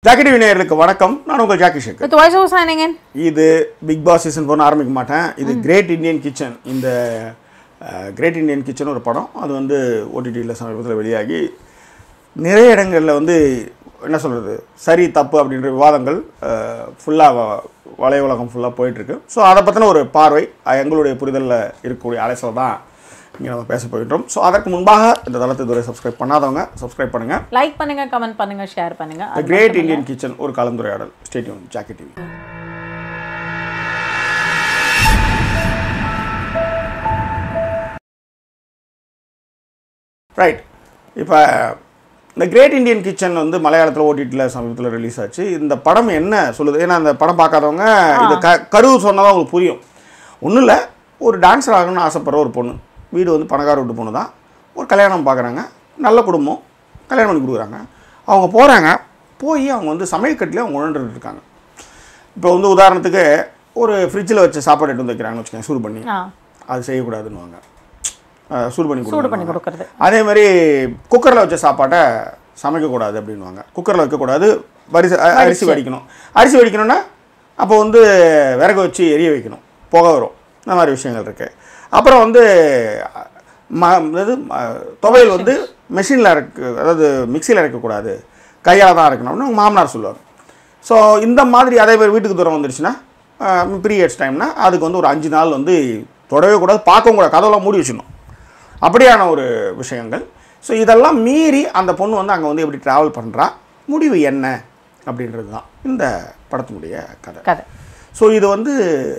Jacket விநாயகருக்கு வணக்கம் நான் உங்கள் Jackie Shek With voice over signing in. இது பிக் பாஸ் சீசன் போன ஆரம்பிக்க மாட்டேன் இது கிரேட் இந்தியன் கிச்சன் இந்த கிரேட் இந்தியன் கிச்சன் ஒரு படம் அது வந்து ஓடிடியில் சமீபத்தில் வெளியாகி நிறைய இடங்களில் வந்து என்ன சொல்கிறது சரி தப்பு அப்படின்ற விவாதங்கள் ஃபுல்லாக வலை உலகம் ஃபுல்லாக போயிட்டுருக்கு ஸோ அதை பற்றின ஒரு பார்வை அஹ், எங்களுடைய புரிதலில் இருக்கக்கூடிய அலைசல் தான் இங்கே நம்ம பேச போயிட்டோம் ஸோ அதற்கு முன்பாக இந்த தளத்தை இதுவரை சப்ஸ்கிரைப் பண்ணாதவங்க சப்ஸ்கிரைப் பண்ணுங்கள் லைக் பண்ணுங்க கமெண்ட் பண்ணுங்க ஷேர் பண்ணுங்க த கிரேட் இந்தியன் கிச்சன் ஒரு கலந்துரையாடல் ஸ்டேடியம் ஜாக்கி டிவி ரைட் இப்போ இந்த கிரேட் இந்தியன் கிச்சன் வந்து மலையாளத்தில் ஓடிடியில் சமீபத்தில் ரிலீஸ் ஆச்சு இந்த படம் என்ன சொல்லுது ஏன்னா அந்த படம் பார்க்காதவங்க இது க கருவு சொன்னதான் உங்களுக்கு புரியும் ஒன்றும் இல்லை ஒரு டான்ஸர் ஆகணும்னு ஆசைப்படுற ஒரு பொண்ணு வீடு வந்து பணக்கார வீட்டு பொண்ணு தான் ஒரு கல்யாணம் பார்க்குறாங்க நல்ல குடும்பம் கல்யாணம் பண்ணி கொடுக்குறாங்க அவங்க போகிறாங்க போய் அவங்க வந்து சமையல் கட்டிலே அவங்க உணர்ந்துட்டு இருக்காங்க இப்போ வந்து உதாரணத்துக்கு ஒரு ஃப்ரிட்ஜில் வச்ச சாப்பாடு எடுத்து வந்து வைக்கிறாங்கன்னு வச்சுக்கோங்க சூடு பண்ணி ஆ, அது செய்யக்கூடாதுன்னுவாங்க அஹ் சூடு பண்ணி சூடு பண்ணி கொடுக்கணும் கொடுக்கறது அதே மாதிரி குக்கரில் வச்ச சாப்பாட்டை சமைக்கக்கூடாது அப்படின்வாங்க குக்கரில் வைக்கக்கூடாது வரிசை அ- அரிசி வடிக்கணும் அரிசி வடிக்கணும்னா அப்போ வந்து விறகு வச்சு எரிய வைக்கணும் புகை வரும் இந்த மாதிரி விஷயங்கள் இருக்குது அப்புறம் வந்து அ, ம இது ம- துவையல் வந்து மெஷினில் இறக்கு அதாவது மிக்சியில் இறக்கக்கூடாது கையால் தான் இறக்கணும்னு அவங்க மாமனார் சொல்லுவார் ஸோ இந்த மாதிரி அதே மாதிரி வீட்டுக்கு தூரம் வந்துருச்சுன்னா பீரியட்ஸ் டைம்னா அதுக்கு வந்து ஒரு அஞ்சு நாள் வந்து தொடவே கூடாது பார்க்கவும் கூடாது கதவெல்லாம் மூடி வச்சிடணும் அப்படியான ஒரு விஷயங்கள் ஸோ இதெல்லாம் மீறி அந்த பொண்ணு வந்து அங்கே வந்து எப்படி ட்ராவல் பண்ணுறா முடிவு என்ன அப்படின்றது தான் இந்த படத்தினுடைய கதை கதை ஸோ இது வந்து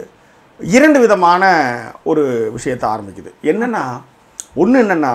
இரண்டு விதமான ஒரு விஷயத்தை ஆரம்பிக்குது என்னென்னா ஒன்று என்னென்னா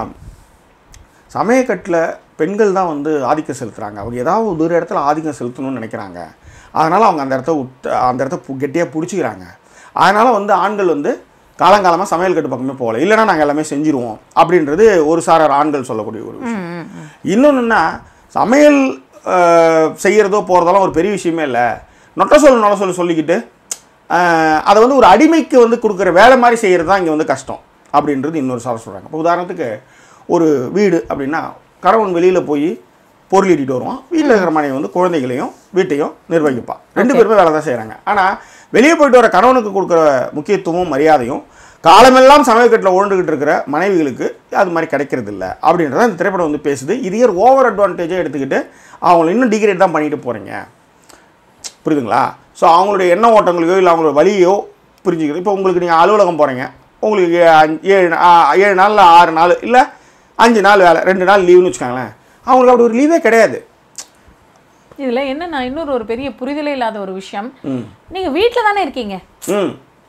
சமயக்கட்டில் பெண்கள் தான் வந்து ஆதிக்கம் செலுத்துகிறாங்க அவங்க ஏதாவது ஒரு இடத்துல ஆதிக்கம் செலுத்தணும்னு நினைக்கிறாங்க அதனால் அவங்க அந்த இடத்த விட்டு அந்த இடத்த பு- கெட்டியாக பிடிச்சிக்கிறாங்க அதனால் வந்து ஆண்கள் வந்து காலங்காலமாக சமையல் கட்டு பக்கமே போகல இல்லைன்னா நாங்கள் எல்லாமே செஞ்சுருவோம் அப்படின்றது ஒரு சாரார் ஆண்கள் சொல்லக்கூடிய ஒரு விஷயம் இன்னொன்றுன்னா சமையல் அஹ், செய்யறதோ போகிறதெல்லாம் ஒரு பெரிய விஷயமே இல்லை நொட்ட சொல்லு நொட்ட சொல்லு சொல்லிக்கிட்டு அஹ், அதை வந்து ஒரு அடிமைக்கு வந்து கொடுக்குற வேலை மாதிரி செய்கிறது தான் இங்கே வந்து கஷ்டம் அப்படின்றது இன்னொரு சார் சொல்கிறாங்க இப்போ உதாரணத்துக்கு ஒரு வீடு அப்படின்னா கணவன் வெளியில் போய் பொருள் ஈட்டிட்டு வருவான் வீட்டில் இருக்கிற மனைவி வந்து குழந்தைகளையும் வீட்டையும் நிர்வகிப்பான் ரெண்டு பேருமே வேலை தான் செய்கிறாங்க ஆனால் வெளியே போயிட்டு வர கணவனுக்கு கொடுக்குற முக்கியத்துவமும் மரியாதையும் காலமெல்லாம் சமயக்கட்டில் உழண்டுகிட்டு இருக்கிற மனைவிகளுக்கு அது மாதிரி கிடைக்கிறது இல்லை அப்படின்றத இந்த திரைப்படம் வந்து பேசுது இது இயர் ஓவர் அட்வான்டேஜாக எடுத்துக்கிட்டு அவங்கள இன்னும் டிகிரேட் தான் பண்ணிட்டு போகிறீங்க புரியுதுங்களா ஸோ அவங்களுடைய எண்ண ஓட்டங்களையோ இல்லை அவங்களோட வழியோ புரிஞ்சுக்கிறது இப்போ உங்களுக்கு நீங்கள் அலுவலகம் போகிறீங்க உங்களுக்கு அஞ்சு- ஏழு நா- ஆ, ஏழு நாளில் ஆறு நாள் இல்லை அஞ்சு நாள் வேலை ரெண்டு நாள் லீவுன்னு வச்சுக்கோங்களேன் அவங்களுக்கு அப்படி ஒரு லீவே கிடையாது இதுல என்னன்னா இன்னொரு ஒரு பெரிய புரிதலே இல்லாத ஒரு விஷயம் நீங்க வீட்ல தானே இருக்கீங்க ம்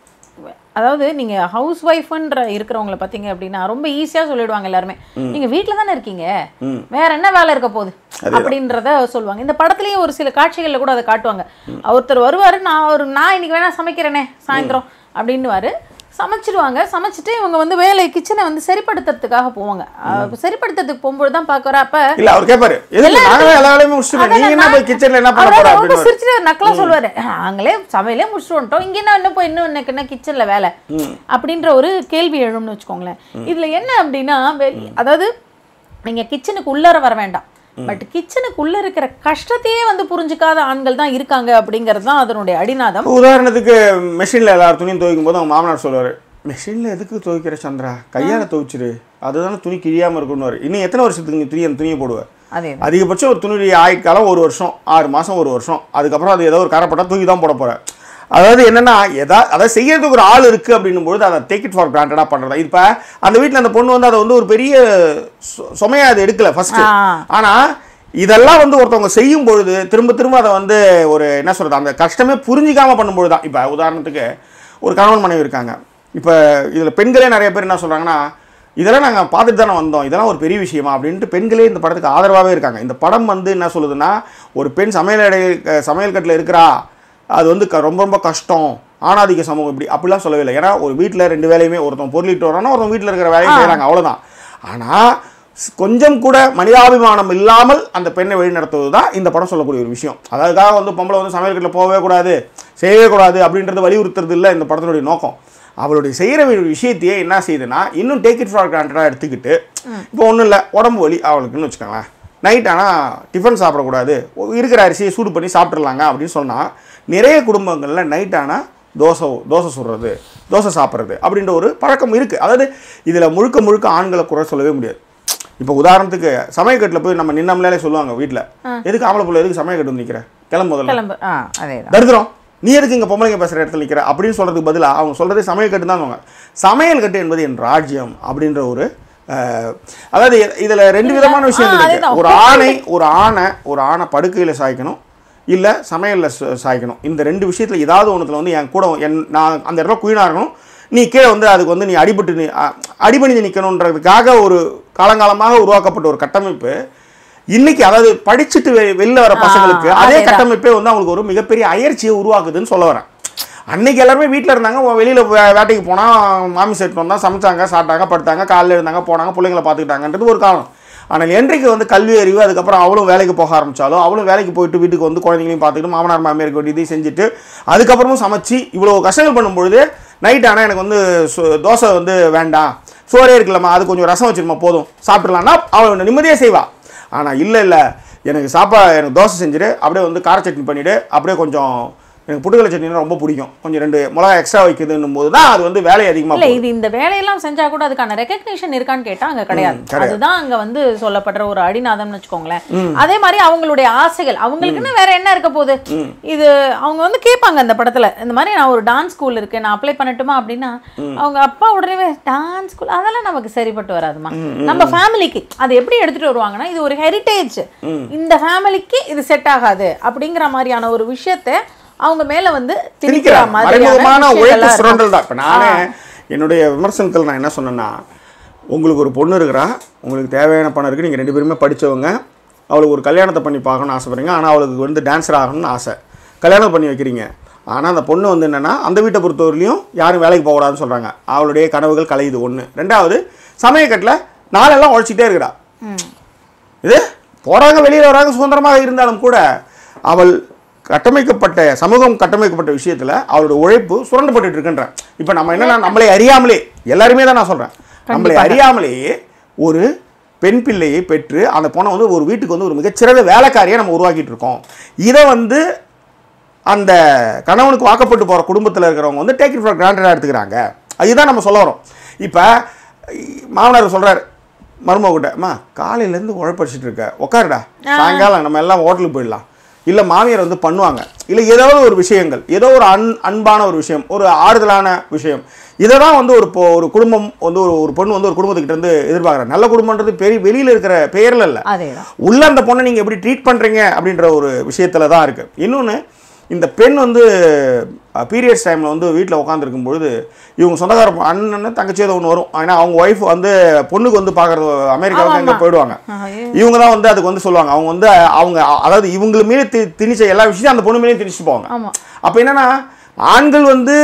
அதாவது நீங்க ஹவுஸ் ஒய்ஃப்ன்ற இருக்கிறவங்கள பாத்தீங்க அப்படின்னா ரொம்ப ஈஸியா சொல்லிடுவாங்க எல்லாருமே நீங்க வீட்ல தானே இருக்கீங்க வேற என்ன வேலை இருக்க போகுது அப்படின்றத சொல்லுவாங்க இந்த படத்துலயும் ஒரு சில காட்சிகள்ல கூட அதை காட்டுவாங்க ஒருத்தர் வருவாரு நான் ஒரு நான் இன்னைக்கு வேணா சமைக்கிறேனே சாயந்தரம் அப்படின்னுவாரு சமைச்சிடுவாங்க சமைச்சிட்டு இவங்க வந்து வேலை கிச்சனை வந்து சரிப்படுத்துறதுக்காக போவாங்க அஹ் சரிப்படுத்துறதுக்கு போகும்போது தான் பார்க்குற அப்ப இல்ல அவர் கேட்பாரு எதுக்கு நாங்களே எல்லா வேலையுமே முடிச்சுட்டு நீங்க என்ன போய் கிச்சன்ல என்ன பண்ண அவரால போற ரொம்ப அப்படின்னு சிரிச்சுட்டு நக்கலா சொல்லுவாரு நாங்களே சமையலே முடிச்சுட்டு வந்துட்டோம் இங்க என்ன இன்னும் போய் இன்னும் எனக்கு என்ன கிச்சன்ல வேலை அப்படின்ற ஒரு கேள்வி எழும்னு வச்சுக்கோங்களேன் இதுல என்ன அப்படின்னா வெளி- அதாவது நீங்க கிச்சனுக்கு உள்ளர வர வேண்டாம் பட் கிச்சனுக்கு உள்ள இருக்கிற கஷ்டத்தையே வந்து புரிஞ்சுக்காத ஆண்கள் தான் இருக்காங்க அப்படிங்கிறது தான் அதனுடைய அடிநாதம் உதாரணத்துக்கு மெஷினில் எல்லார் துணியும் துவைக்கும் போது அவங்க மாமனார் சொல்லுவார் மெஷினில் எதுக்கு துவைக்கிற சந்திரா கையால் துவைச்சிரு அதுதானே துணி கிழியாமல் இருக்குன்னு இன்னும் எத்தனை வருஷத்துக்கு நீ துணி அந்த துணியை போடுவேன் அதே அதிகபட்சம் ஒரு துணியுடைய ஆயுட்காலம் ஒரு வருஷம் ஆறு மாதம் ஒரு வருஷம் அதுக்கப்புறம் அது ஏதோ ஒரு கரப்பட்டா தூக்கி தான் போட போகிறேன் அதாவது என்னன்னா எதா அதை செய்யறதுக்கு ஒரு ஆள் இருக்குது அப்படின்னும் பொழுது அதை டேக் இட் ஃபார் கிராண்டடாக பண்ணுறதா இப்போ அந்த வீட்டில் அந்த பொண்ணு வந்து அதை வந்து ஒரு பெரிய சு- சுமையா அது எடுக்கல ஃபர்ஸ்ட் ஆ. ஆனால் இதெல்லாம் வந்து ஒருத்தவங்க செய்யும் பொழுது திரும்ப திரும்ப அதை வந்து ஒரு என்ன சொல்கிறது அந்த கஷ்டமே புரிஞ்சிக்காம பண்ணும்பொழுது தான் இப்போ உதாரணத்துக்கு ஒரு கணவன் மனைவி இருக்காங்க இப்போ இதில் பெண்களே நிறைய பேர் என்ன சொல்கிறாங்கன்னா இதெல்லாம் நாங்கள் பார்த்துட்டு தானே வந்தோம் இதெல்லாம் ஒரு பெரிய விஷயமா அப்படின்ட்டு பெண்களே இந்த படத்துக்கு ஆதரவாகவே இருக்காங்க இந்த படம் வந்து என்ன சொல்லுதுன்னா ஒரு பெண் சமையல் அடை சமையல் கட்டில் இருக்கிறா அது வந்து க- ரொம்ப ரொம்ப கஷ்டம் ஆணாதிக்க சமூகம் இப்படி அப்படிலாம் சொல்லவே இல்லை ஏன்னா ஒரு வீட்டில் ரெண்டு வேலையுமே ஒருத்தன் பொருளிட்டு வரானா ஒருத்தன் வீட்டில் இருக்கிற வேலையும் செய்கிறாங்க அவ்வளோதான் ஆனால் கொஞ்சம் கூட மனிதாபிமானம் இல்லாமல் அந்த பெண்ணை வழிநடத்துவது தான் இந்த படம் சொல்லக்கூடிய ஒரு விஷயம் அதுக்காக வந்து பொம்பளை வந்து சமையல் கட்டில் போகவே கூடாது செய்யவே கூடாது அப்படின்றது வலியுறுத்துறது இல்லை இந்த படத்தினுடைய நோக்கம் அவளுடைய செய்கிற விஷயத்தையே என்ன செய்யுதுன்னா இன்னும் டேக் இட் ஃபார் கிராண்டடாக எடுத்துக்கிட்டு இப்போ ஒன்றும் இல்லை உடம்பு வலி அவளுக்குன்னு வச்சுக்கோங்களேன் நைட் ஆனால் டிஃபன் சாப்பிடக்கூடாது இருக்கிற அரிசியை சூடு பண்ணி சாப்பிட்றலாங்க அப்படின்னு சொன்னால் நிறைய குடும்பங்களில் நைட் ஆனால் தோசை தோசை சுடுறது தோசை சாப்பிட்றது அப்படின்ற ஒரு பழக்கம் இருக்குது அதாவது இதில் முழுக்க முழுக்க ஆண்களை குறை சொல்லவே முடியாது இப்போ உதாரணத்துக்கு சமயக்கட்டில் போய் நம்ம நின்னம்னாலே சொல்லுவாங்க வீட்டில் எதுக்கு ஆம்பளை பிள்ளை எதுக்கு சமயக்கட்டு வந்து நிற்கிற கிளம்பு முதல்ல கிளம்பு ஆ அதே தான் தரித்திரம் நீ எதுக்கு இங்கே பொம்பளைங்க பேசுகிற இடத்துல நிற்கிற அப்படின்னு சொல்கிறதுக்கு பதிலாக அவங்க சொல்கிறதே சமையல் கட்டு தான் சொல்லுவாங்க சமையல் கட்டு என்பது என் ராஜ்யம் அப்படின்ற ஒரு அஹ், அதாவது இதில் ரெண்டு விதமான விஷயங்கள் ஆ, இருக்கு அதேதான். ஒரு ஆணை ஒரு ஆணை ஒரு ஆணை படுக்கையில் சாய்க்கணும் இல்லை சமையலில் சாய்க்கணும் இந்த ரெண்டு விஷயத்தில் ஏதாவது ஒன்றுத்தில் வந்து என் கூட என் நான் அந்த இடத்துல குயினாக இருக்கணும் நீ கீழே வந்து அதுக்கு வந்து நீ அடிபட்டு நீ அ- அடிபணிஞ்சு நிற்கணுன்றதுக்காக ஒரு காலங்காலமாக உருவாக்கப்பட்ட ஒரு கட்டமைப்பு இன்னைக்கு அதாவது படிச்சுட்டு வெ- வெளில வர பசங்களுக்கு அதே அதேதான். கட்டமைப்பே வந்து அவங்களுக்கு ஒரு மிகப்பெரிய அயற்சியை உருவாக்குதுன்னு சொல்ல வரேன் அன்னைக்கு எல்லாருமே வீட்டில் இருந்தாங்க உ- வெளியில வே- வேட்டைக்கு போனால் மாமி செட் வந்தால் சமைச்சாங்க சாப்பிட்டாங்க படுத்தாங்க காலையில் இருந்தாங்க போனாங்க பிள்ளைங்களை பார்த்துக்கிட்டாங்கன்றது ஒரு காலம் ஆனால் என்றைக்கு வந்து கல்வி அறிவு அதுக்கப்புறம் அவளும் வேலைக்கு போக ஆரம்பிச்சாலும் அவளும் வேலைக்கு போயிட்டு வீட்டுக்கு வந்து குழந்தைங்களையும் பார்த்துக்கிட்டு மாமனார் மாமியாருக்கு வேண்டியதையும் செஞ்சுட்டு அதுக்கப்புறமும் சமைச்சு இவ்வளோ கஷ்டங்கள் பண்ணும்பொழுது நைட் ஆனால் எனக்கு வந்து சு- தோசை வந்து வேண்டாம் சோறே இருக்கலாமா அது கொஞ்சம் ரசம் வச்சிருமா போதும் சாப்பிட்றலாம்னா அவள் நிம்மதியாக செய்வா ஆனால் இல்லை இல்லை எனக்கு சாப்பா எனக்கு தோசை செஞ்சுட்டு அப்படியே வந்து கார சட்னி பண்ணிவிட்டு அப்படியே கொஞ்சம் எனக்கு புட்டுக்கலை சட்னினா ரொம்ப பிடிக்கும் கொஞ்சம் ரெண்டு மிளகா எக்ஸ்ட்ரா வைக்குதுன்னும் போது தான் அது வந்து வேலை அதிகமாக இல்ல இது இந்த வேலையெல்லாம் செஞ்சா கூட அதுக்கான ரெகக்னிஷன் இருக்கான்னு கேட்டா அங்க கிடையாது கிடையாது. அதுதான் அங்க வந்து சொல்லப்படுற ஒரு அடிநாதம்னு வச்சுக்கோங்களேன் அதே மாதிரி அவங்களுடைய ஆசைகள் அவங்களுக்குன்னு வேற என்ன இருக்க போகுது இது அவங்க வந்து கேட்பாங்க அந்த படத்துல இந்த மாதிரி நான் ஒரு டான்ஸ் ஸ்கூல் இருக்கு நான் அப்ளை பண்ணட்டுமா அப்படின்னா அவங்க அப்பா உடனே டான்ஸ் ஸ்கூல் அதெல்லாம் நமக்கு சரிப்பட்டு வராதுமா நம்ம ஃபேமிலிக்கு அது எப்படி எடுத்துட்டு வருவாங்கன்னா இது ஒரு ஹெரிட்டேஜ் இந்த ஃபேமிலிக்கு இது செட் ஆகாது அப்படிங்கிற மாதிரியான ஒரு விஷயத்த அவங்க மேல வந்து திணிக்கிற திணிக்கிறார் மறைமுகமான மாதிரியான உழைப்பு விஷயங்கள்லாம் இருக்கும். சுரண்டல் தான் இப்போ நானே என்னுடைய விமர்சனத்தில் நான் என்ன சொன்னேன்னா உங்களுக்கு ஒரு பொண்ணு இருக்கிறா உங்களுக்கு தேவையான பணம் இருக்குது நீங்கள் ரெண்டு பேருமே படிச்சவங்க அவளுக்கு ஒரு கல்யாணத்தை பண்ணி பார்க்கணும்னு ஆசைப்படுறீங்க ஆனால் அவளுக்கு வந்து டான்ஸர் ஆகணும்னு ஆசை கல்யாணம் பண்ணி வைக்கிறீங்க ஆனால் அந்த பொண்ணு வந்து என்னென்னா அந்த வீட்டை பொறுத்தவரையிலையும் யாரும் வேலைக்கு போகக்கூடாதுன்னு சொல்கிறாங்க அவளுடைய கனவுகள் கலையுது ஒன்று ரெண்டாவது சமயக்கட்டில் நாளெல்லாம் உழைச்சிட்டே இருக்கிறா இது போகிறாங்க வெளியில் வராங்க சுதந்திரமாக இருந்தாலும் கூட அவள் கட்டமைக்கப்பட்ட சமூகம் கட்டமைக்கப்பட்ட விஷயத்தில் அவளோட உழைப்பு சுரண்டப்பட்டு இருக்குன்றேன் இப்போ நம்ம என்னன்னா நம்மளை அறியாமலே எல்லாருமே தான் நான் சொல்கிறேன் நம்மளை அறியாமலேயே ஒரு பெண் பிள்ளையை பெற்று அந்த பொண்ணை வந்து ஒரு வீட்டுக்கு வந்து ஒரு மிகச்சிறந்த வேலைக்காரியை நம்ம உருவாக்கிட்டு இருக்கோம் இதை வந்து அந்த கணவனுக்கு வாக்கப்பட்டு போகிற குடும்பத்தில் இருக்கிறவங்க வந்து டேக் இட் ஃபார் கிராண்டடாக எடுத்துக்கிறாங்க அதுதான் நம்ம சொல்ல வரோம் இப்போ மாமனார் சொல்கிறார் மருமகிட்ட அம்மா காலையிலேருந்து உழைப்படிச்சிட்டு இருக்க உட்காருடா சாயங்காலம் நம்ம எல்லாம் ஹோட்டலுக்கு போயிடலாம் இல்லை மாமியார் வந்து பண்ணுவாங்க இல்லை ஏதோ ஒரு விஷயங்கள் ஏதோ ஒரு அன் அன்பான ஒரு விஷயம் ஒரு ஆறுதலான விஷயம் இதை தான் வந்து ஒரு இப்போ ஒரு குடும்பம் வந்து ஒரு ஒரு பொண்ணு வந்து ஒரு குடும்பத்துக்கிட்ட இருந்து எதிர்பார்க்குறாங்க நல்ல குடும்பன்றது பெரிய வெளியில் இருக்கிற பெயரில் இல்லை அதேதான் உள்ள அந்த பொண்ணை நீங்கள் எப்படி ட்ரீட் பண்ணுறீங்க அப்படின்ற ஒரு விஷயத்தில் தான் இருக்குது இன்னொன்று இந்த பெண் வந்து பீரியட்ஸ் டைமில் வந்து வீட்டில் உட்காந்துருக்கும் பொழுது இவங்க சொந்தக்கார அண்ணன் தங்கச்சி ஏதோ ஒன்று வரும் ஏன்னா அவங்க ஒய்ஃப் வந்து பொண்ணுக்கு வந்து பார்க்குறது அமெரிக்காவுக்கு அங்கே போயிடுவாங்க இவங்க தான் வந்து அதுக்கு வந்து சொல்லுவாங்க அவங்க வந்து அவங்க அதாவது இவங்க மீது தி திணிச்ச எல்லா விஷயத்தையும் அந்த பொண்ணு மேலேயும் திணிச்சு போவாங்க ஆமா அப்போ என்னன்னா ஆண்கள் வந்து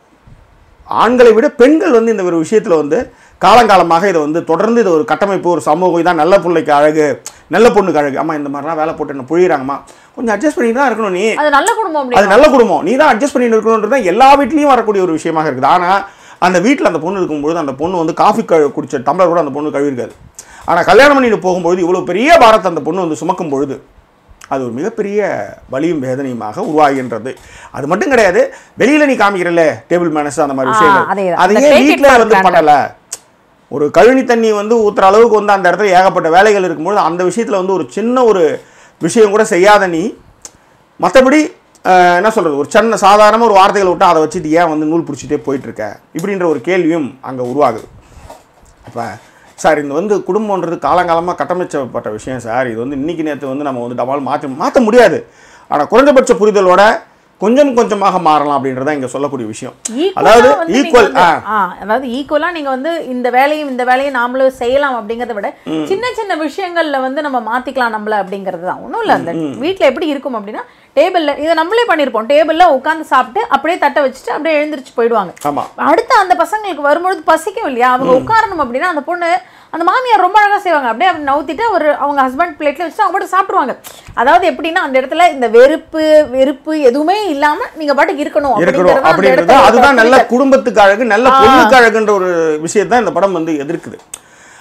ஆண்களை விட பெண்கள் வந்து இந்த ஒரு விஷயத்தில் வந்து காலங்காலமாக இதை வந்து தொடர்ந்து இது ஒரு கட்டமைப்பு ஒரு சமூகம் இதான் நல்ல பிள்ளைக்கு அழகு நல்ல பொண்ணுக்கு அழகு அம்மா இந்த மாதிரிலாம் வேலை போட்டு என்ன புழியிறாங்கம்மா கொஞ்சம் அட்ஜஸ்ட் பண்ணிட்டு தான் இருக்கணும் நீ அது நல்ல குடும்பம் அது அப்படி நல்ல குடும்பம் நீ தான் அட்ஜஸ்ட் பண்ணிட்டு இருக்கணுன்றது தான் எல்லா வீட்லேயும் வரக்கூடிய ஒரு விஷயமாக இருக்குது ஆனால் அந்த வீட்டில் அந்த பொண்ணு இருக்கும்பொழுது அந்த பொண்ணு வந்து காஃபி கழு குடிச்ச டம்ளர் கூட அந்த பொண்ணு கழுவிருக்காது ஆனால் கல்யாணம் பண்ணிட்டு போகும்பொழுது இவ்வளோ பெரிய பாரத்தை அந்த பொண்ணு வந்து சுமக்கும் பொழுது அது ஒரு மிகப்பெரிய வலியும் வேதனையுமாக உருவாகின்றது அது மட்டும் கிடையாது வெளியில நீ காமிக்கிறல்ல டேபிள் மேனஸ் அந்த மாதிரி ஆ, விஷயங்கள் அதேதான். அது அந்த ஏன் take it வீட்டில் for வந்து granted. பண்ணல ஒரு கழனி தண்ணி வந்து ஊத்துற அளவுக்கு வந்து அந்த இடத்துல ஏகப்பட்ட வேலைகள் இருக்கும்போது அந்த விஷயத்துல வந்து ஒரு சின்ன ஒரு விஷயம் கூட செய்யாத நீ மற்றபடி என்ன சொல்கிறது ஒரு சின்ன சாதாரண ஒரு வார்த்தைகளை விட்டு அதை வச்சுட்டு ஏன் வந்து நூல் பிடிச்சிட்டே போயிட்டு இருக்க இப்படின்ற ஒரு கேள்வியும் அங்கே உருவாகுது அப்போ சார் இது வந்து குடும்பம்ன்றது காலங்காலமாக கட்டமைச்சப்பட்ட விஷயம் சார் இது வந்து இன்னைக்கு நேற்று வந்து நம்ம வந்து டபால் மாற்ற மாற்ற முடியாது ஆனால் குறைந்தபட்ச புரிதலோட கொஞ்சம் கொஞ்சமாக மாறலாம் அப்படின்றத இங்கே சொல்லக்கூடிய விஷயம் Equal-ஆ அதாவது வந்து நீங்க ஈக்குவல் வந்து- ஆ, அதாவது ஈக்குவலா நீங்க வந்து இந்த வேலையும் இந்த வேலையும் நாமளும் செய்யலாம் அப்படிங்கறத விட சின்ன சின்ன விஷயங்கள்ல வந்து நம்ம மாத்திக்கலாம் நம்மள அப்படிங்கிறது தான் ஒண்ணும் இல்ல அந்த வீட்ல எப்படி இருக்கும் அப்படின்னா டேபிள்ல இதை நம்மளே பண்ணிருப்போம் டேபிள்ல உட்காந்து சாப்பிட்டு அப்படியே தட்டை வச்சுட்டு அப்படியே எழுந்திருச்சு போயிடுவாங்க ஆமாம் அடுத்து அந்த பசங்களுக்கு வரும்பொழுது பசிக்கும் இல்லையா அவங்க உட்காரணும் அப்படின்னா அந்த பொண்ணு அந்த மாமியார் ரொம்ப அழகா செய்வாங்க அப்படியே அப்படி நவுத்திட்டு ஒரு அவங்க ஹஸ்பண்ட் பிளேட்ல வச்சுட்டு அவங்க பாட்டு சாப்பிடுவாங்க அதாவது எப்படின்னா அந்த இடத்துல இந்த வெறுப்பு வெறுப்பு எதுவுமே இல்லாம நீங்க பாட்டுக்கு இருக்கணும் இருக்கணும் அப்படிங்கிறது அந்த அப்படின்றது இடத்துல அதுதான் நல்ல புரிதல். குடும்பத்துக்கு அழகு நல்ல பொண்ணுக்கு அழகுன்ற ஒரு விஷயத்தை இந்த படம் வந்து எதிர்க்குது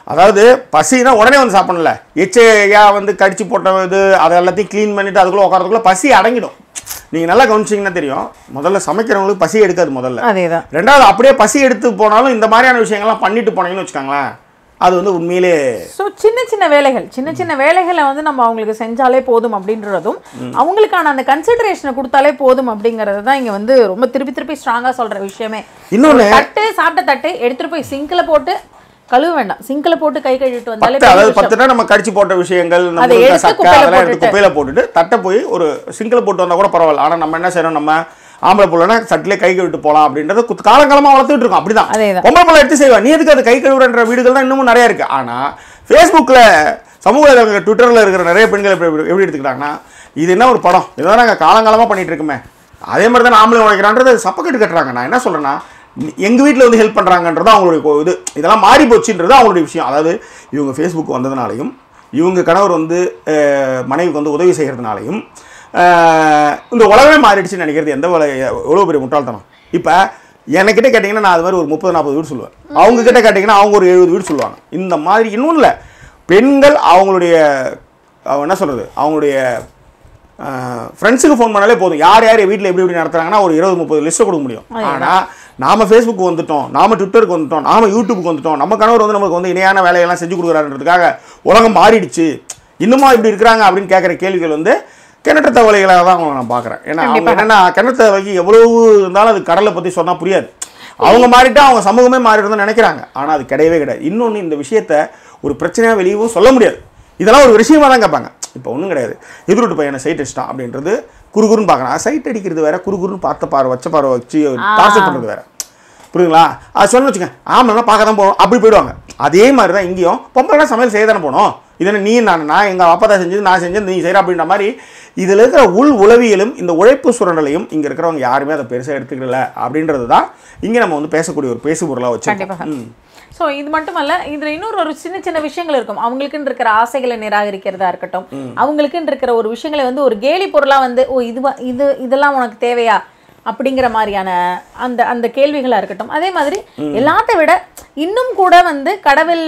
அதாவது பசினா உடனே வந்து சாப்பிடணும்ல எச்சையா வந்து கடிச்சு போட்ட இது அதை எல்லாத்தையும் க்ளீன் பண்ணிட்டு அதுக்குள்ளே உட்காரதுக்குள்ள பசி அடங்கிடும் நீங்கள் நல்லா கவனிச்சிங்கன்னா தெரியும் முதல்ல சமைக்கிறவங்களுக்கு பசி எடுக்காது முதல்ல அதேதான் ரெண்டாவது அப்படியே பசி எடுத்து போனாலும் இந்த மாதிரியான விஷயங்கள்லாம் பண்ணிட்டு போனீங்கன்னு வச்சுக்கோங்களேன் அது வந்து உண்மையிலே ஸோ சின்ன சின்ன வேலைகள் சின்ன சின்ன வேலைகளை வந்து நம்ம அவங்களுக்கு செஞ்சாலே போதும் அப்படின்றதும் அவங்களுக்கான அந்த கன்சிடரேஷனை கொடுத்தாலே போதும் அப்படிங்கறது தான் இங்க வந்து ரொம்ப திருப்பி திருப்பி ஸ்ட்ராங்கா சொல்ற விஷயமே இன்னொன்னு ஒரு தட்டு சாப்பிட்ட தட்டு எடுத்துட்டு போய் சிங்க்ல போட்டு கழுவ வேண்டாம் சிங்க்ல போட்டு கை கழுவிட்டு வந்தாலே பத்து பெரிய அதாவது விஷயம். பத்துனா நம்ம கடிச்சு போட்ட விஷயங்கள் நம்ம அதை முருங்கை எடுத்து சக்கை குப்பையில அதெல்லாம் எடுத்து போட்டுட்டு. குப்பையில போட்டுட்டு தட்டை போய் ஒரு சிங்கிள் போட்டு வந்தா கூட பரவாயில்ல ஆனா நம்ம என்ன செய்யறோம் நம்ம ஆம்பளை புள்ளனா சட்டிலே கை கழுவிட்டு போலாம் அப்படின்றத குத்து- காலங்காலமா வளர்த்துட்டு இருக்கோம் அப்படிதான் அதேதான். பொம்பளை புள்ள எடுத்து செய்வா நீ எதுக்கு அது கை கழுவுறன்ற வீடுகள் தான் இன்னமும் நிறைய இருக்கு ஆனா ஃபேஸ்புக்ல சமூக வலைதளங்கள் ட்விட்டர்ல இருக்கிற நிறைய பெண்கள் எப்படி எப்படி எடுத்துக்கிட்டாங்கன்னா இது என்ன ஒரு படம் இதான் நாங்கள் காலங்காலமா பண்ணிட்டு இருக்கோமே அதே மாதிரி தான் ஆம்பளை உழைக்கிறான்றது சப்பக்கட்டு கட்டுறாங்க நான் என்ன சொல்றேன்னா நி- எங்க வீட்டில் வந்து ஹெல்ப் பண்றாங்கன்றது அவங்களுடைய கோ- இது இதெல்லாம் மாறி போச்சுன்றது அவங்களுடைய விஷயம் அதாவது இவங்க ஃபேஸ்புக் வந்ததுனாலையும் இவங்க கணவர் வந்து அஹ், மனைவிக்கு வந்து உதவி செய்கிறதுனாலையும் அஹ், இந்த உலகமே மாறிடுச்சுன்னு நினைக்கிறது எந்த வலை எவ்வளோ பெரிய முட்டாள்தனம் இப்போ என்கிட்ட கேட்டிங்கன்னா நான் அது மாதிரி ஒரு முப்பது நாற்பது வீடு சொல்லுவேன் அவங்க கிட்ட கேட்டிங்கன்னா அவங்க ஒரு எழுபது வீடு சொல்லுவாங்க இந்த மாதிரி இன்னும் இல்லை பெண்கள் அவங்களுடைய அவங்க என்ன சொல்கிறது அவங்களுடைய ஃப்ரெண்ட்ஸுக்கு ஃபோன் பண்ணாலே போதும் யார் யார் வீட்டில் எப்படி எப்படி நடத்துறாங்கன்னா ஒரு இருபது முப்பது லிஸ்ட்டை கொடுக்க முடியும் ஆனால் நாம ஃபேஸ்புக் வந்துட்டோம் நாம ட்விட்டருக்கு வந்துட்டோம் நாம யூடியூப்க்கு வந்துட்டோம் நம்ம கணவர் வந்து நமக்கு வந்து இணையான வேலையெல்லாம் செஞ்சு கொடுக்குறாருன்றதுக்காக உலகம் மாறிடுச்சு இன்னுமா இப்படி இருக்கிறாங்க அப்படின்னு கேட்குற கேள்விகள் வந்து கிணற்ற தவளைகளாக தான் அவங்களை நான் பார்க்குறேன் ஏன்னா அவங்க என்னன்னா கிணற்ற தவளைக்கு எவ்வளவு இருந்தாலும் அது கடலை பற்றி சொன்னால் புரியாது அவங்க மாறிட்டா அவங்க சமூகமே மாறிடுதுன்னு நினைக்கிறாங்க ஆனால் அது கிடையவே கிடையாது இன்னொன்று இந்த விஷயத்த ஒரு பிரச்சனையாக வெளியவும் சொல்ல முடியாது இதெல்லாம் ஒரு விஷயமா தான் கேட்பாங்க இப்போ ஒன்றும் கிடையாது எதிர்விட்டு பையனை சைட் அடிச்சிட்டான் அப்படின்றது குறுகுறுன்னு பார்க்கணும் சைட் அடிக்கிறது வேற குறுகுறுன்னு பார்த்த பார்வை வச்ச பார்வை வச்சு டார்ச்சர் பண்ணுறது வேற புரியுங்களா அது சொன்ன வச்சுக்க ஆமாம் பார்க்க தான் போகணும் அப்படி போயிடுவாங்க அதே மாதிரி தான் இங்கேயும் பொம்பளை சமையல் செய்ய தானே போகணும் இது என்ன நீ நான் நான் எங்கள் அப்பா தான் செஞ்சது நான் செஞ்சது நீ செய்கிற அப்படின்ற மாதிரி இதில் இருக்கிற உள் உளவியலும் இந்த உழைப்பு சுரண்டலையும் இங்கே இருக்கிறவங்க யாருமே அதை பெருசாக எடுத்துக்கல அப்படின்றது தான் இங்கே நம்ம வந்து பேசக்கூடிய ஒரு பேசு பொருளாக கண்டிப்பாக வச்சிருக்கோம் ம். ஸோ இது மட்டுமல்ல இதுல இன்னொரு ஒரு சின்ன சின்ன விஷயங்கள் இருக்கும் அவங்களுக்குன்னு இருக்கிற ஆசைகளை நிராகரிக்கிறதா இருக்கட்டும் அவங்களுக்குன்னு இருக்கிற ஒரு விஷயங்களை வந்து ஒரு கேலி பொருளா வந்து ஓ இது இது இதெல்லாம் உனக்கு தேவையா அப்படிங்கிற மாதிரியான அந்த அந்த கேள்விகளா இருக்கட்டும் அதே மாதிரி எல்லாத்த விட இன்னும் கூட வந்து கடவுள்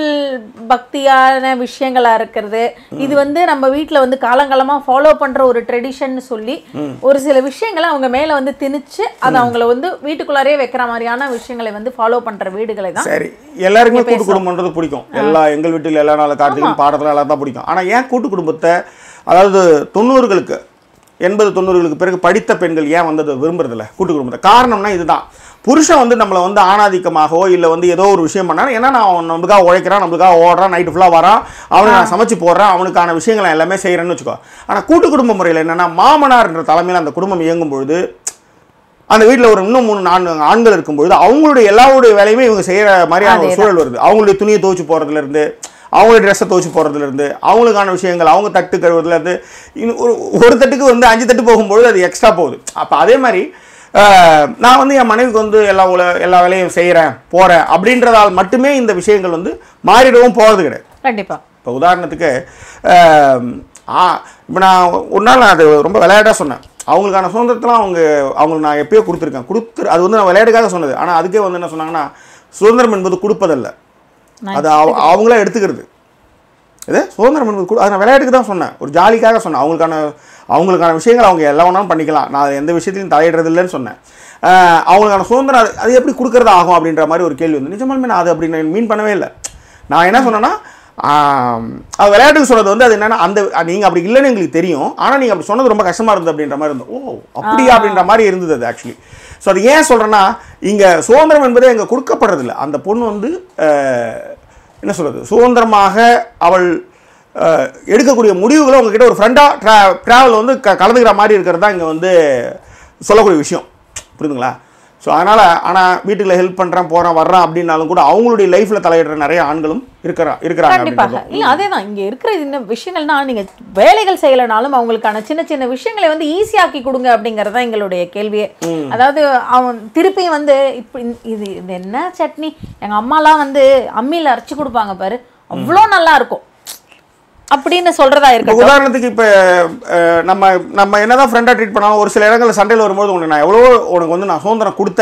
பக்தியான விஷயங்களா இருக்கிறது இது வந்து நம்ம வீட்ல வந்து காலங்காலமா ஃபாலோ பண்ற ஒரு ட்ரெடிஷன் சொல்லி ஒரு சில விஷயங்களை அவங்க மேல வந்து திணிச்சு அதை அவங்கள வந்து வீட்டுக்குள்ளாரே வைக்கிற மாதிரியான விஷயங்களை வந்து ஃபாலோ பண்ற வீடுகளை தான் சரி எல்லாருக்குமே கூட்டு குடும்பம்ன்றது பிடிக்கும் எல்லா எங்கள் வீட்டில் எல்லா நாள் கார்த்திகை பாடத்தில் எல்லாம் தான் பிடிக்கும் ஆனால் ஏன் கூட்டு குடும்பத்தை அதாவது தொண்ணூறுகளுக்கு எண்பது தொண்ணூறுகளுக்கு பிறகு படித்த பெண்கள் ஏன் வந்து அதை விரும்புறதில்ல கூட்டு குடும்பத்தை காரணம்னா இதுதான் புருஷன் வந்து நம்மளை வந்து ஆணாதிக்கமாகவோ இல்லை வந்து ஏதோ ஒரு விஷயம் பண்ணா ஏன்னா நான் அவன் நம்மளுக்காக உழைக்கிறான் நம்மளுக்காக ஓடுறான் நைட்டு ஃபுல்லாக வரான் அவனுக்கு நான் சமைச்சு போடுறேன் அவனுக்கான விஷயங்களை எல்லாமே செய்கிறேன்னு வச்சுக்கோ ஆனால் கூட்டு குடும்ப முறையில் என்னென்னா மாமனார்ன்ற தலைமையில் அந்த குடும்பம் இயங்கும் பொழுது அந்த வீட்டில் ஒரு இன்னும் மூணு நான்கு ஆண்கள் இருக்கும்பொழுது அவங்களுடைய எல்லாருடைய வேலையுமே இவங்க செய்கிற மாதிரியான ஒரு சூழல் வருது அவங்களுடைய துணியை துவைச்சு போகிறதுலேருந்து அவங்களுடைய ட்ரெஸ்ஸை துவைச்சு போகிறதுலேருந்து அவங்களுக்கான விஷயங்கள் அவங்க தட்டு கழுவுறதுலேருந்து இன்னும் ஒரு ஒரு தட்டுக்கு வந்து அஞ்சு தட்டு போகும்பொழுது அது எக்ஸ்ட்ரா போகுது அப்போ அதே மாதிரி ஆஹ், நான் வந்து என் மனைவிக்கு வந்து எல்லா உல எல்லா வேலையும் செய்கிறேன் போகிறேன் அப்படின்றதால் மட்டுமே இந்த விஷயங்கள் வந்து மாறிடவும் போகிறது கிடையாது கண்டிப்பா இப்போ உதாரணத்துக்கு ஆம், ஆ இப்போ நான் ஒரு நாள் நான் அது ரொம்ப விளையாட்டாக சொன்னேன் அவங்களுக்கான சுதந்திரத்தெலாம் அவங்க அவங்களுக்கு நான் எப்பயோ கொடுத்துருக்கேன் கொடுத்து அது வந்து நான் விளையாட்டுக்காக சொன்னது ஆனால் அதுக்கே வந்து என்ன சொன்னாங்கன்னா சுதந்திரம் என்பது கொடுப்பதல்ல அது அவ- அவங்களே எடுத்துக்கிறது இது சுதந்திரம் என்பது கொடு- அது நான் விளையாட்டுக்கு தான் சொன்னேன் ஒரு ஜாலிக்காக சொன்னேன் அவங்களுக்கான அவங்களுக்கான விஷயங்கள் அவங்க எல்லாம் வேணாலும் பண்ணிக்கலாம் நான் அது எந்த விஷயத்தையும் தலையிடுறது இல்லைன்னு சொன்னேன் ஆஹ், அவங்களுக்கான சுதந்திரம் அது- அது எப்படி கொடுக்கறது ஆகும் அப்படின்ற மாதிரி ஒரு கேள்வி வந்து நிஜமாலுமே நான் அது அப்படி நான் மீன் பண்ணவே இல்லை நான் என்ன சொன்னேன்னா ஆம், அது விளையாட்டுக்கு சொன்னது வந்து அது என்னன்னா அந்த நீங்கள் அப்படி இல்லைன்னு எங்களுக்கு தெரியும் ஆனால் நீங்கள் அப்படி சொன்னது ரொம்ப கஷ்டமாக இருந்தது அப்படின்ற மாதிரி இருந்தது ஓ அப்படியா அப்படின்ற மாதிரி இருந்தது அது ஆக்சுவலி ஸோ அது ஏன் சொல்கிறேன்னா இங்கே சுதந்திரம் என்பதே இங்கே கொடுக்கப்படுறதில்ல அந்த பொண்ணு வந்து அஹ், என்ன சொல்கிறது சுதந்திரமாக அவள் அஹ், எடுக்கக்கூடிய முடிவுகளை உங்ககிட்ட ஒரு ஃப்ரெண்டாக ட்ரா ட்ராவல் வந்து க கலந்துக்கிற மாதிரி இருக்கிறது தான் இங்கே வந்து சொல்லக்கூடிய விஷயம் புரியுதுங்களா ஸோ அதனால் ஆனால் வீட்டுக்குள்ள ஹெல்ப் பண்ணுறேன் போகிறேன் வர்றேன் அப்படின்னாலும் கூட அவங்களுடைய லைஃப்பில் தலையிடுற நிறைய ஆண்களும் இருக்கிறா இருக்கிறாங்க கண்டிப்பாக அப்படின்றதும். இல்ல அதேதான் இங்க இருக்கிற இந்த விஷயங்கள்னா நீங்க வேலைகள் செய்யலைனாலும் அவங்களுக்கான சின்ன சின்ன விஷயங்களை வந்து ஈஸியாக்கி கொடுங்க அப்படிங்கறது தான் எங்களுடைய கேள்வியே அதாவது அவன் திருப்பியும் வந்து இப்படி இது இது என்ன சட்னி எங்க அம்மாலாம் வந்து அம்மியில அரைச்சு கொடுப்பாங்க பாரு அவ்வளோ நல்லா இருக்கும் அப்படின்னு சொல்றதா இப்போ இருக்கட்டும் உதாரணத்துக்கு இப்போ நம்ம நம்ம என்னதான் ஃப்ரெண்டாக ட்ரீட் பண்ணாலும் ஒரு சில இடங்களில் சண்டையில் வரும்போது உனக்கு நான் எவ்வளோ உனக்கு வந்து நான் சுதந்திரம் கொடுத்தேன்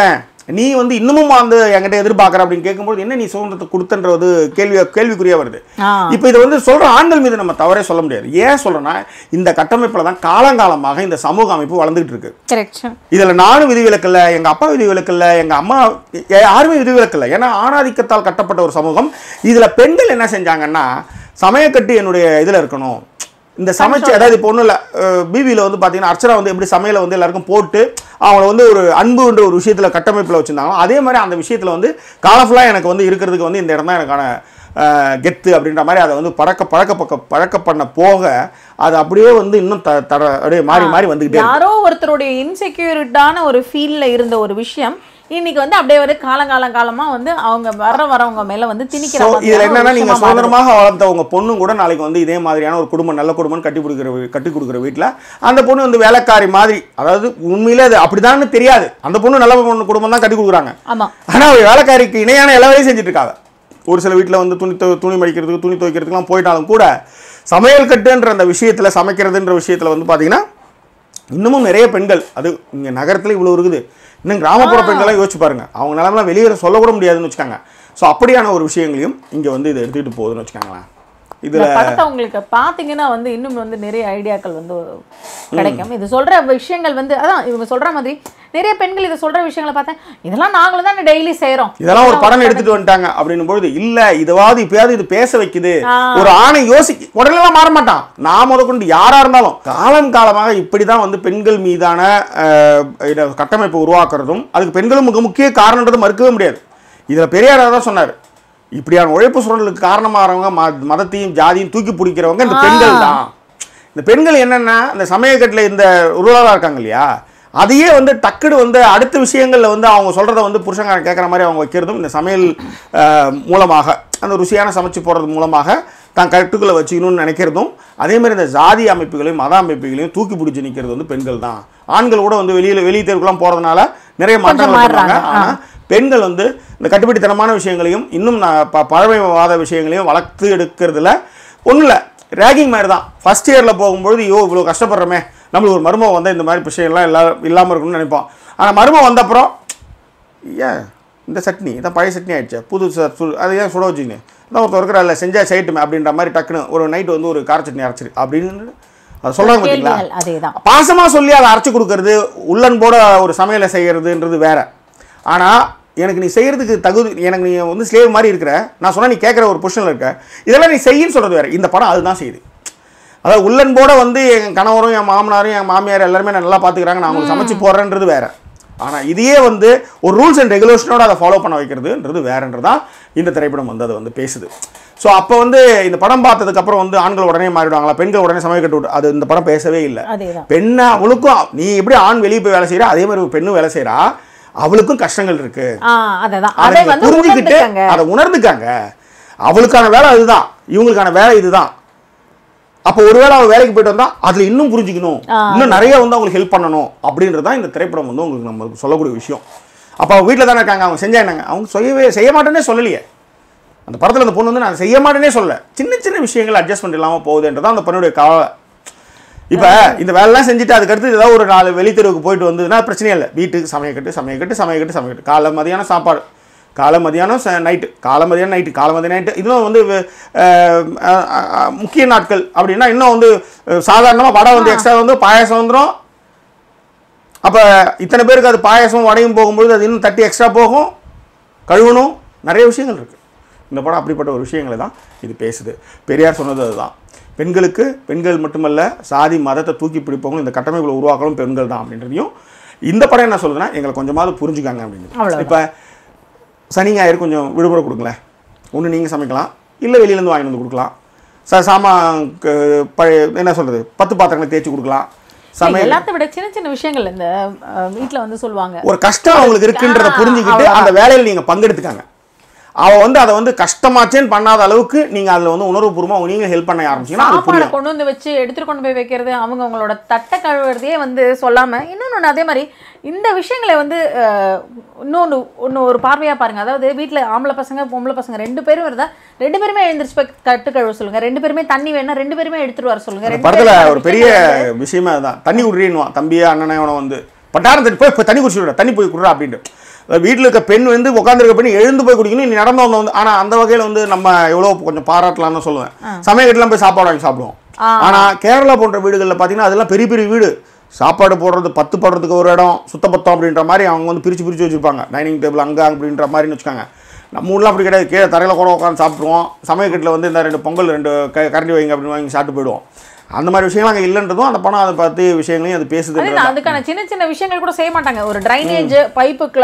நீ வந்து இன்னமும் வந்து என்கிட்ட எதிர்பார்க்குற அப்படின்னு கேட்கும்போது என்ன நீ சுதந்திரத்தை கொடுத்தன்றது கேள்வி கேள்விக்குறியா வருது ஆ இப்போ இதை வந்து சொல்ற ஆண்கள் மீது நம்ம தவறே சொல்ல முடியாது ஏன் சொல்றேன்னா இந்த கட்டமைப்பில் தான் காலங்காலமாக இந்த சமூக அமைப்பு வளர்ந்துகிட்டு இருக்கு கரெக்ட் இதில் நானும் விதிவிலக்கில்ல எங்கள் அப்பா விதிவிலக்கில்ல எங்கள் அம்மா யா- யாருமே விதிவிலக்கில்ல ஏன்னா ஆணாதிக்கத்தால் கட்டப்பட்ட ஒரு சமூகம் இதில் பெண்கள் என்ன செஞ்சாங்கன்னா சமயக்கட்டு என்னுடைய இதில் இருக்கணும் இந்த சமைச்சு அதாவது இப்போ ஒன்றும் இல்லை பிபியில் வந்து பார்த்தீங்கன்னா அர்ச்சனா வந்து எப்படி சமையலை வந்து எல்லாருக்கும் போட்டு அவங்கள வந்து ஒரு அன்புன்ற ஒரு விஷயத்தில் கட்டமைப்பில் வச்சுருந்தாங்களோ அதே மாதிரி அந்த விஷயத்தில் வந்து காலஃபுல்லாக எனக்கு வந்து இருக்கிறதுக்கு வந்து இந்த இடம் தான் எனக்கான அஹ், கெத்து அப்படின்ற மாதிரி அதை வந்து பழக்க பழக்க பக்க பழக்க பண்ண போக அது அப்படியே வந்து இன்னும் த தட அப்படியே மாறி மாறி வந்துக்கிட்டே இருக்கு. யாரோ ஒருத்தருடைய இன்செக்யூரிட்டான ஒரு ஃபீல்ல இருந்த ஒரு விஷயம் இன்னைக்கு வந்து அப்படியே வந்து காலங்காலம் காலமா வந்து அவங்க வர வரவங்க மேல வந்து திணிக்கிற ஸோ மாதிரியான இதில் ஒரு என்னன்னா நீங்கள் விஷயமா மாறுது. சுதந்திரமாக வளர்த்த உங்க பொண்ணும் கூட நாளைக்கு வந்து இதே மாதிரியான ஒரு குடும்பம் நல்ல குடும்பம் கட்டி கொடுக்குற வீ- கட்டி கொடுக்குற வீட்டில் அந்த பொண்ணு வந்து வேலைக்காரி மாதிரி அதாவது உண்மையிலே அது அப்படிதான்னு தெரியாது அந்த பொண்ணு நல்ல பொண்ணு குடும்பம் தான் கட்டி கொடுக்குறாங்க ஆமா ஆனால் அவள் வேலைக்காரிக்கு இணையான எல்லா வேலையும் செஞ்சுட்டு இருக்காங்க ஒரு சில வீட்டில் வந்து துணி துவ- துணி மடிக்கிறதுக்கு துணி துவைக்கிறதுக்குலாம் போயிட்டாலும் கூட சமையல் கட்டுன்ற அந்த விஷயத்தில் சமைக்கிறதுன்ற விஷயத்தில் வந்து பார்த்தீங்கன்னா இன்னமும் நிறைய பெண்கள் அது இங்கே நகரத்தில் இவ்வளோ இருக்குது இன்னும் கிராமப்புற பெண்கள்லாம் யோசிச்சு பாருங்க அவங்க நிலமெல்லாம் வெளியே சொல்லக்கூட முடியாதுன்னு வச்சுக்காங்க ஸோ அப்படியான ஒரு விஷயங்களையும் இங்கே வந்து இதை எடுத்துகிட்டு போகுதுன்னு வச்சுக்காங்களேன் இந்த இதில் படத்தை உங்களுக்கு பாத்தீங்கன்னா வந்து இன்னும் வந்து நிறைய ஐடியாக்கள் வந்து கிடைக்கும் இது சொல்ற விஷயங்கள் வந்து அதான் இவங்க சொல்ற மாதிரி நிறைய பெண்கள் இதை சொல்ற விஷயங்களை பார்த்தேன் இதெல்லாம் நாங்களும் தான் டெய்லி செய்றோம் இதெல்லாம் ஒரு படம் எடுத்துட்டு வந்துட்டாங்க அப்படின்னும் பொழுது இல்ல இதாவது இப்பயாவது இது பேச வைக்குது ஆ. ஒரு ஆணை யோசிக்க உடனெல்லாம் மாற மாட்டான் நான் முதற்கொண்டு யாரா இருந்தாலும் காலம் காலமாக இப்படிதான் வந்து பெண்கள் மீதான அஹ், இத கட்டமைப்பு உருவாக்குறதும் அதுக்கு பெண்களும் மிக முக்கிய காரணன்றது மறுக்கவே முடியாது இதுல பெரியார் தான் சொன்னார் இப்படியான உழைப்பு சூழலுக்கு காரணமாகறவங்க ம- மதத்தையும் ஜாதியும் தூக்கி பிடிக்கிறவங்க இந்த பெண்கள் தான் இந்த பெண்கள் என்னன்னா இந்த சமயக்கட்டில் இந்த உருளாக இருக்காங்க இல்லையா அதையே வந்து டக்குனு வந்து அடுத்த விஷயங்களில் வந்து அவங்க சொல்கிறத வந்து புருஷங்காரன் கேட்குற மாதிரி அவங்க வைக்கிறதும் இந்த சமையல் அஹ், மூலமாக அந்த ருசியான சமைச்சு போடுறது மூலமாக தான் கட்டுக்குள்ளே வச்சுக்கணும்னு நினைக்கிறதும் அதே மாதிரி இந்த ஜாதி அமைப்புகளையும் மத அமைப்புகளையும் தூக்கி பிடிச்சி நிற்கிறது வந்து பெண்கள் தான் ஆண்கள் கூட வந்து வெளியில் வெளி தெருவுக்குலாம் போகிறதுனால நிறைய மாற்றங்கள் மாறுறாங்க. பண்ணுறாங்க ஆனால் பெண்கள் வந்து இந்த கட்டுப்பிடித்தனமான விஷயங்களையும் இன்னும் நான் ப பழமைவாத விஷயங்களையும் வளர்த்து எடுக்கிறதுல ஒன்றும் இல்லை ரேகிங் மாதிரி தான் ஃபஸ்ட் இயரில் போகும்பொழுது ஐயோ இவ்வளோ கஷ்டப்படுறோமே நம்மளுக்கு ஒரு மருமகம் வந்தால் இந்த மாதிரி விஷயம்லாம் எல்லா இல்லாமல் இருக்கணும்னு நினைப்போம் ஆனால் மருமகம் வந்தப்புறம் ஏன் இந்த சட்னி இதான் பழைய சட்னி ஆயிடுச்சு புது ச- சு- அதை ஏன் சுட வச்சுக்கிங்க இதான் ஒருத்தர் இருக்கிற செஞ்சா செய்யட்டுமே அப்படின்ற மாதிரி டக்குன்னு ஒரு நைட் வந்து ஒரு கார சட்னி அரைச்சிரு அப்படின்னு அதை சொல்கிறாங்க பார்த்தீங்களா கேள்விகள் அதேதான் பாசமா சொல்லி அதை அரைச்சு கொடுக்கறது உள்ளன்போட ஒரு சமையலை செய்யறதுன்றது வேற ஆனா எனக்கு நீ செய்யறதுக்கு தகுதி எனக்கு நீ வந்து ஸ்லேவ் மாதிரி இருக்கிற நான் சொன்னா நீ கேட்குற ஒரு பொசிஷனில் இருக்க இதெல்லாம் நீ செய்யின்னு சொல்றது வேற இந்த படம் அதுதான் செய்யுது அதாவது உள்ளன்போட வந்து என் கணவரும் என் மாமனாரும் என் மாமியார் எல்லாருமே என்னை நல்லா பார்த்துக்கிறாங்க நான் அவங்களுக்கு சமைச்சு போடுறேன்றது வேற ஆனால் இதையே வந்து ஒரு ரூல்ஸ் அண்ட் ரெகுலேஷனோட அதை ஃபாலோ பண்ண வைக்கிறதுன்றது வேறன்றதான் இந்த திரைப்படம் வந்து அதை வந்து பேசுது ஸோ அப்போ வந்து இந்த படம் பார்த்ததுக்கப்புறம் வந்து ஆண்கள் உடனே மாறிடுவாங்களா பெண்கள் உடனே சமையல் கட்டு விட்டு அது இந்த படம் பேசவே இல்லை அதேதான் பெண்ணை அவளுக்கும் நீ எப்படி ஆண் வெளியே போய் வேலை செய்கிறா அதே மாதிரி ஒரு பெண்ணும் வேலை செய்கிறா அவளுக்கும் கஷ்டங்கள் இருக்கு ஆ அததான் அதை அதை நீங்க வந்து புரிஞ்சுக்கிட்டு உணர்ந்துக்கங்க அதை உணர்ந்துக்காங்க அவளுக்கான வேலை அதுதான் இவங்களுக்கான வேலை இதுதான் அப்போ ஒருவேளை அவள் வேலைக்கு போயிட்டு வந்தா அதுல இன்னும் புரிஞ்சுக்கணும் ஆ, இன்னும் நிறைய வந்து அவங்களுக்கு ஹெல்ப் பண்ணணும் அப்படின்றது தான் இந்த திரைப்படம் வந்து உங்களுக்கு நம்ம சொல்லக்கூடிய விஷயம் அப்போ அவங்க வீட்டில் தானே இருக்காங்க அவங்க செஞ்சா என்னங்க அவங்க செய்யவே செய்ய மாட்டேன்னே சொல்லலையே அந்த படத்தில் அந்த பொண்ணு வந்து நான் செய்ய மாட்டேனே சொல்ல சின்ன சின்ன விஷயங்கள் அட்ஜஸ்ட்மெண்ட் இல்லாமல் போகுதுன்றதான் அந்த பொண்ணுடைய கவலை இப்போ இந்த வேலைலாம் செஞ்சுட்டு அதுக்கடுத்து ஏதாவது ஒரு நாலு வெளித்தெருவுக்கு போயிட்டு வந்ததுன்னா பிரச்சனையே இல்லை வீட்டுக்கு சமையக்கட்டு சமையக்கட்டு சமையக்கட்டு சமையக்கட்டு காலை மதியானம் சாப்பாடு காலை மதியானம் நைட்டு காலை மதியானம் நைட்டு காலை மதியம் நைட்டு இன்னும் வந்து அஹ், அஹ், அஹ், முக்கிய நாட்கள் அப்படின்னா இன்னும் வந்து சாதாரணமாக வடை வந்து எக்ஸ்ட்ரா வந்து பாயாசம் வந்துடும் அப்போ இத்தனை பேருக்கு அது பாயாசம் வடையும் போகும்பொழுது அது இன்னும் தட்டி எக்ஸ்ட்ரா போகும் கழுவணும் நிறைய விஷயங்கள் இருக்குது இந்த படம் அப்படிப்பட்ட ஒரு விஷயங்களை தான் இது பேசுது பெரியார் சொன்னது அதுதான் பெண்களுக்கு பெண்கள் மட்டுமல்ல சாதி மதத்தை தூக்கி பிடிப்பவங்களும் இந்த கட்டமைப்புகளை உருவாக்கலும் பெண்கள் தான் அப்படின்றதையும் இந்த படம் என்ன சொல்லுதுன்னா எங்களை கொஞ்சமாவது புரிஞ்சுக்காங்க அப்படின்னு அவ்வளவுதான். இப்போ சனி ஞாயிறு கொஞ்சம் விடுமுறை கொடுங்களேன் ஒன்று நீங்கள் சமைக்கலாம் இல்லை வெளியிலேருந்து வாங்கிட்டு வந்து கொடுக்கலாம் ச சாமான் க- பழைய என்ன சொல்கிறது பத்து பாத்திரங்களை தேய்ச்சி கொடுக்கலாம் சமையல் எல்லாத்த விட சின்ன சின்ன விஷயங்கள் இந்த அஹ், வீட்ல வந்து சொல்லுவாங்க ஒரு கஷ்டம் அவங்களுக்கு இருக்குன்றத ஆ, புரிஞ்சுக்கிட்டு அவ்வளவுதான். அந்த வேலையில் நீங்க பங்கெடுத்துக்காங்க அவ வந்து அதை வந்து கஷ்டமாச்சேன்னு பண்ணாத அளவுக்கு நீங்க அதுல வந்து உணர்வுபூர்வமா நீங்க ஹெல்ப் பண்ண ஆரம்பிச்சீங்கன்னா அது சாப்பாடை புரியும் கொண்டு வந்து வச்சு எடுத்துட்டு கொண்டு போய் வைக்கிறது அவங்க அவங்களோட தட்டை கழுவுறதையே வந்து சொல்லாம இன்னொன்று அதே மாதிரி இந்த விஷயங்களை வந்து அஹ், இன்னொன்று ஒன்று ஒரு பார்வையா பாருங்க அதாவது வீட்டில் ஆம்பளை பசங்க பொம்பளை பசங்க ரெண்டு பேரும் இருந்தா ரெண்டு பேருமே எழுந்திரிச்சு போய் தட்டு கழுவ சொல்லுங்க ரெண்டு பேருமே தண்ணி வேணா ரெண்டு பேருமே எடுத்துட்டு வர சொல்லுங்க அந்த ரெண்டு படத்துல பேருமே ஒரு பெரிய விஷயமே அதுதான் தண்ணி குடிறின்னுவான் தம்பியா அண்ணனே அவனை வந்து பட்டாரம் தண்ணி போய் போய் தண்ணி குடிச்சு விட தண்ணி போய் குடுறா அப்படின்ட்டு வீட்டில் இருக்க பெண் வந்து உட்காந்துருக்க பெண் எழுந்து போய் குடிக்கணும் நீ நடந்து வந்த வந்து ஆனால் அந்த வகையில் வந்து நம்ம எவ்வளோ கொஞ்சம் பாராட்டலாம்னு தான் சொல்லுவேன் சமயக்கட்டுலாம் போய் சாப்பாடு வாங்கி சாப்பிடுவோம் ஆனால் கேரளா போன்ற வீடுகளில் பார்த்தீங்கன்னா அதெல்லாம் பெரிய பெரிய வீடு சாப்பாடு போடுறது பத்து போடுறதுக்கு ஒரு இடம் சுத்தபத்தம் அப்படின்ற மாதிரி அவங்க வந்து பிரித்து பிரித்து வச்சுருப்பாங்க டைனிங் டேபிள் அங்கே அப்படின்ற மாதிரின்னு வச்சுக்காங்க நம்ம ஊர்லாம் அப்படி கிடையாது கீழே தரையில் கூட உட்காந்து சாப்பிட்ருவோம் சமயக்கட்டில் வந்து இந்த ரெண்டு பொங்கல் ரெண்டு க கரண்டி வைங்க அப்படின்னு வாங்கி சாப்பிட்டு போயிடுவோம் அந்த மாதிரி விஷயங்கள் அங்கே இல்லைன்றதும் அந்த படம் அதை பார்த்து விஷயங்களையும் அது பேசுது அது நான் அதுக்கான சின்ன சின்ன விஷயங்கள் கூட செய்ய மாட்டாங்க ஒரு ட்ரைனேஜ் பைப்பு கிளா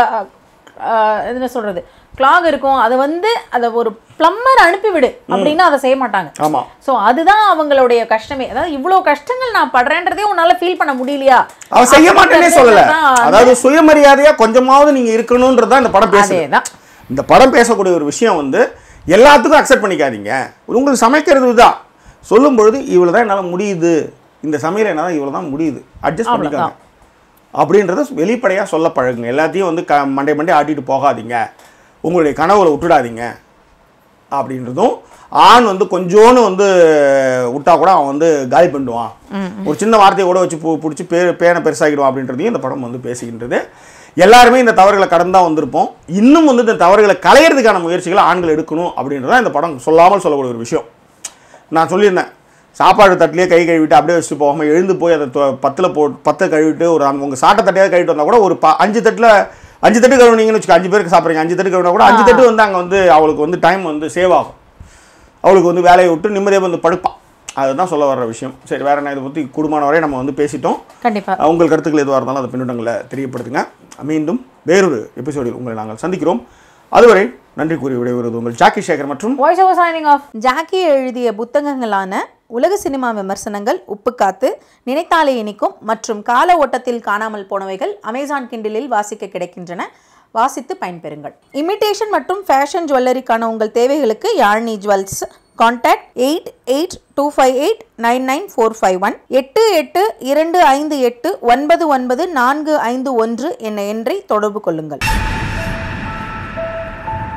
ஆஹ் என்ன சொல்றது கிளாக் இருக்கும் அதை வந்து அதை ஒரு பிளம்பர் அனுப்பிவிடு அப்படின்னா அதை செய்ய மாட்டாங்க ஆமாம் ஸோ அதுதான் அவங்களுடைய கஷ்டமே அதாவது இவ்வளோ கஷ்டங்கள் நான் படுறேன்றதே உன்னால ஃபீல் பண்ண முடியலையா அவன் செய்ய மாட்டேனே சொல்லல அப்படின்றதுதான் அதாவது சுயமரியாதையா கொஞ்சமாவது நீங்க இருக்கணும்ன்றது தான் இந்த படம் பேசுது அதேதான் இந்த படம் பேசக்கூடிய ஒரு விஷயம் வந்து எல்லாத்துக்கும் அக்செப்ட் பண்ணிக்காதீங்க உங்களுக்கு சமைக்கிறது தான் சொல்லும் பொழுது இவ்வளோ தான் என்னால் முடியுது இந்த சமையல் என்னால் இவ்வளோ தான் முடியுது அட்ஜஸ்ட் பண்ணிக்கோங்க அப்படின்றத வெளிப்படையாக சொல்ல பழகுங்க எல்லாத்தையும் வந்து க மண்டை மண்டை ஆட்டிட்டு போகாதீங்க உங்களுடைய கனவுல விட்டுடாதீங்க அப்படின்றதும் ஆண் வந்து கொஞ்சோன்னு வந்து விட்டா கூட அவன் வந்து காலி பண்ணிடுவான் ஒரு சின்ன வார்த்தையை கூட வச்சு பு- பிடிச்சி பே பேனை பெருசாகிடுவான் அப்படின்றதையும் இந்த படம் வந்து பேசுகின்றது எல்லாருமே இந்த தவறுகளை கடந்து தான் வந்திருப்போம் இன்னும் வந்து இந்த தவறுகளை களையிறதுக்கான முயற்சிகளை ஆண்கள் எடுக்கணும் அப்படின்றதான் இந்த படம் சொல்லாமல் சொல்லக்கூடிய ஒரு விஷயம் நான் சொல்லியிருந்தேன் சாப்பாடு தட்டிலே கை கழுவிட்டு அப்படியே வச்சுட்டு போகாமல் எழுந்து போய் அதை தொ- பத்தில் போ பத்தை கழுவிட்டு ஒரு அந்த உங்கள் சாட்டை தட்டையாவது கழுவிட்டு வந்தால் கூட ஒரு ப அஞ்சு தட்டில் அஞ்சு தட்டு கழுவுனீங்கன்னு வச்சுக்கோ அஞ்சு பேருக்கு சாப்பிட்றீங்க அஞ்சு தட்டு கழுவினா கூட அஞ்சு தட்டு வந்து அங்கே வந்து அவளுக்கு வந்து டைம் வந்து சேவ் ஆகும் அவளுக்கு வந்து வேலையை விட்டு நிம்மதியாக வந்து படுப்பான் அதுதான் சொல்ல வர்ற விஷயம் சரி வேற என்ன இதை பற்றி குடும்பமான வரை நம்ம வந்து பேசிட்டோம் கண்டிப்பா உங்கள் கருத்துக்கள் எதுவாக இருந்தாலும் அதை பின்னூட்டங்களை தெரியப்படுத்துங்க மீண்டும் வேறொரு எபிசோடில் உங்களை நாங்கள் சந்திக்கிறோம் அதுவரை நன்றி கூறி விடைபெறுவது உங்கள் ஜாக்கி சேகர் மற்றும் voice over signing off Jackie எழுதிய புத்தகங்களான உலக சினிமா விமர்சனங்கள் உப்புக்காத்து நினைத்தாலே இனிக்கும் மற்றும் கால ஓட்டத்தில் காணாமல் போனவைகள் அமேசான் கிண்டிலில் வாசிக்க கிடைக்கின்றன வாசித்து பயன்பெறுங்கள் இமிட்டேஷன் மற்றும் ஃபேஷன் ஜுவல்லரிக்கான உங்கள் தேவைகளுக்கு Yazhni jewels contact eight eight two five eight nine nine four five one எட்டு எட்டு இரண்டு ஐந்து எட்டு ஒன்பது ஒன்பது நான்கு ஐந்து ஒன்று என்ற எண்ணை தொடர்பு கொள்ளுங்கள்